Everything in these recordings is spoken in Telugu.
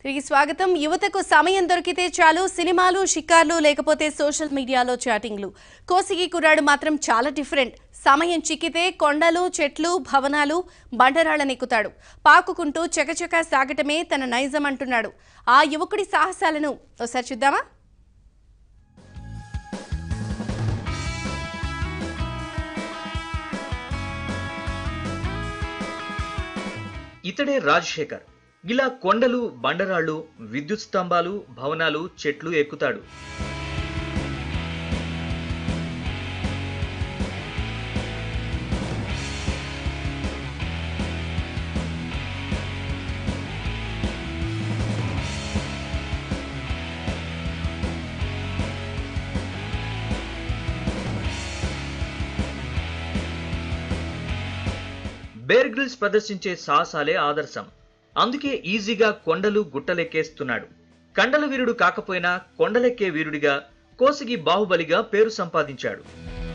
తిరిగి స్వాగతం యువతకు సమయం దొరికితే చాలు సినిమాలు షికార్లు లేకపోతే సోషల్ మీడియాలో చాటింగ్లు కోసిగి కుర్రాడు మాత్రం చాలా డిఫరెంట్ సమయం చిక్కితే కొండలు చెట్లు భవనాలు బండరాళ్ళనెక్కుతాడు పాకుకుంటూ చకచకా సాగటమే తన నైజం అంటున్నాడు ఆ యువకుడి సాహసాలను ఒకసారి చూద్దామా ఇతడే రాజశేఖర్ ఇలా కొండలు బండరాళ్ళు విద్యుత్ స్తంభాలు భవనాలు చెట్లు ఎక్కుతాడు బేర్ గ్రిల్స్ ప్రదర్శించే సాహసాలే ఆదర్శం అందుకే ఈజీగా కొండలు గుట్టలెక్కేస్తున్నాడు కండల వీరుడు కాకపోయినా కొండలెక్కే వీరుడిగా కోసిగి బాహుబలిగా పేరు సంపాదించాడు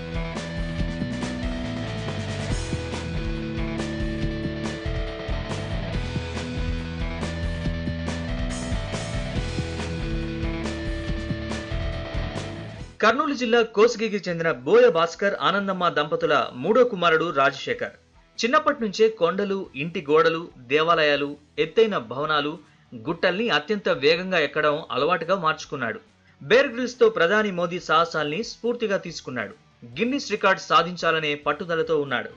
కర్నూలు జిల్లా కోసిగికి చెందిన బోయ భాస్కర్ ఆనందమ్మ దంపతుల మూడో కుమారుడు రాజశేఖర్ చిన్నప్పటి నుంచే కొండలు ఇంటి గోడలు దేవాలయాలు ఎత్తైన భవనాలు గుట్టల్ని అత్యంత వేగంగా ఎక్కడం అలవాటుగా మార్చుకున్నాడు బేర్ గ్రిల్స్ తో ప్రధాని మోదీ సాహసాల్ని స్ఫూర్తిగా తీసుకున్నాడు గిన్నిస్ రికార్డ్ సాధించాలనే పట్టుదలతో ఉన్నాడు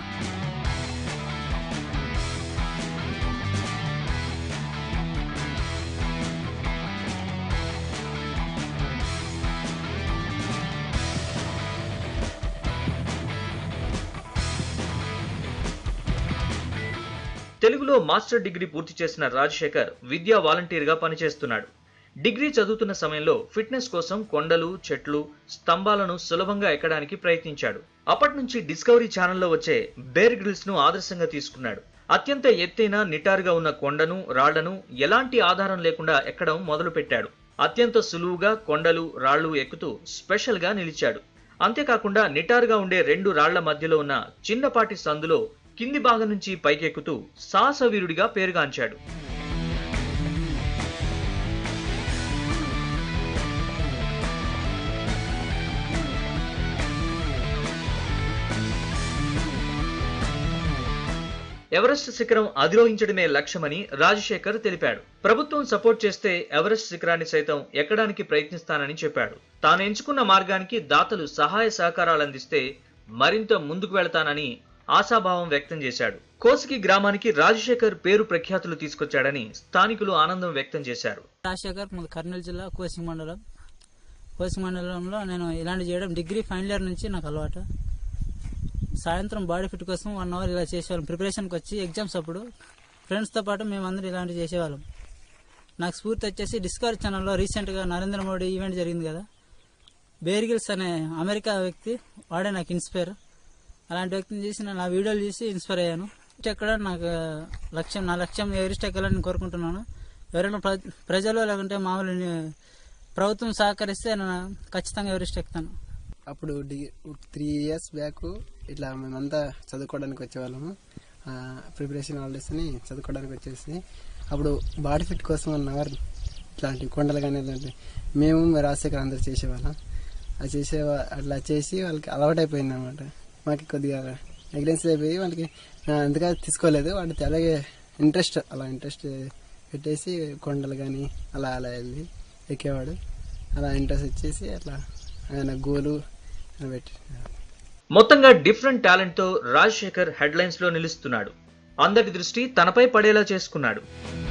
తెలుగులో మాస్టర్ డిగ్రీ పూర్తి చేసిన రాజశేఖర్ విద్యా వాలంటీర్గా పనిచేస్తున్నాడు డిగ్రీ చదువుతున్న సమయంలో ఫిట్నెస్ కోసం కొండలు చెట్లు స్తంభాలను సులభంగా ఎక్కడానికి ప్రయత్నించాడు అప్పటి నుంచి డిస్కవరీ ఛానల్లో వచ్చే బేర్ గ్రిల్స్ ను ఆదర్శంగా తీసుకున్నాడు అత్యంత ఎత్తైన నిటారుగా ఉన్న కొండను రాళ్లను ఎలాంటి ఆధారం లేకుండా ఎక్కడం మొదలుపెట్టాడు అత్యంత సులువుగా కొండలు రాళ్లు ఎక్కుతూ స్పెషల్ గా నిలిచాడు అంతేకాకుండా నిటారుగా ఉండే రెండు రాళ్ల మధ్యలో ఉన్న చిన్నపాటి సందులో కింది భాగం నుంచి పైకెక్కుతూ సాహసవీరుడిగా పేరుగాంచాడు ఎవరెస్ట్ శిఖరం అధిరోహించడమే లక్ష్యమని రాజశేఖర్ తెలిపాడు ప్రభుత్వం సపోర్ట్ చేస్తే ఎవరెస్ట్ శిఖరాన్ని సైతం ఎక్కడానికి ప్రయత్నిస్తానని చెప్పాడు తాను ఎంచుకున్న మార్గానికి దాతలు సహాయ సహకారాలు అందిస్తే మరింత ముందుకు వెళతానని ఆశాభావం వ్యక్తం చేశాడు కోసికి గ్రామానికి రాజశేఖర్ పేరు ప్రఖ్యాతులు తీసుకొచ్చాడని స్థానికులు ఆనందం వ్యక్తం చేశారు రాజశేఖర్ మాది కర్నూలు జిల్లా కోసింగ్ మండలం కోసింగ్ మండలంలో నేను ఇలాంటి చేయడం డిగ్రీ ఫైనల్ ఇయర్ నుంచి నాకు అలవాటు సాయంత్రం బాడీ ఫిట్ కోసం వన్ అవర్ ఇలా చేసేవాళ్ళం ప్రిపరేషన్కి వచ్చి ఎగ్జామ్స్ అప్పుడు ఫ్రెండ్స్తో పాటు మేమందరం ఇలాంటివి చేసేవాళ్ళం నాకు స్ఫూర్తి వచ్చేసి డిస్కవరీ ఛానల్లో రీసెంట్గా నరేంద్ర మోడీ ఈవెంట్ జరిగింది కదా బేర్గిల్స్ అనే అమెరికా వ్యక్తి వాడే నాకు ఇన్స్పైర్ అలాంటి వ్యక్తిని చూసి నేను ఆ వీడియోలు చూసి ఇన్స్పైర్ అయ్యాను ఎక్కడ నాకు లక్ష్యం నా లక్ష్యం ఎవరిస్ట్ ఎక్కాలని కోరుకుంటున్నాను ఎవరైనా ప్ర- ప్రజలు లేకుంటే మామూలు ని- ప్రభుత్వం సహకరిస్తే నేను ఖచ్చితంగా ఎవరిస్ట్ ఎక్కుతాను అప్పుడు డి త్రీ ఇయర్స్ బ్యాక్ ఇట్లా మేమంతా చదువుకోవడానికి వచ్చేవాళ్ళము ప్రిపరేషన్ హాలిడేస్ అని చదువుకోవడానికి వచ్చేసి అప్పుడు బాడీ ఫిట్ కోసం వన్ అవర్ ఇట్లాంటి కొండలు కానీ ఇలాంటి మేము రాజశేఖర్ అందరు చేసేవాళ్ళం అది చేసే అట్లా చేసి వాళ్ళకి అలవాటు అయిపోయింది అనమాట మాకు కొద్దిగా నెగ్లెన్స్ అయిపోయి వాళ్ళకి అందుకే తీసుకోలేదు వాడికి అలాగే ఇంట్రెస్ట్ అలా ఇంట్రెస్ట్ పెట్టేసి కొండలు కానీ అలా అలా వెళ్ళి ఎక్కేవాడు అలా ఇంట్రెస్ట్ వచ్చేసి అట్లా ఆయన గోలు పెట్టి మొత్తంగా డిఫరెంట్ టాలెంట్ తో రాజశేఖర్ హెడ్లైన్స్ లో నిలుస్తున్నాడు అందరి దృష్టి తనపై పడేలా చేసుకున్నాడు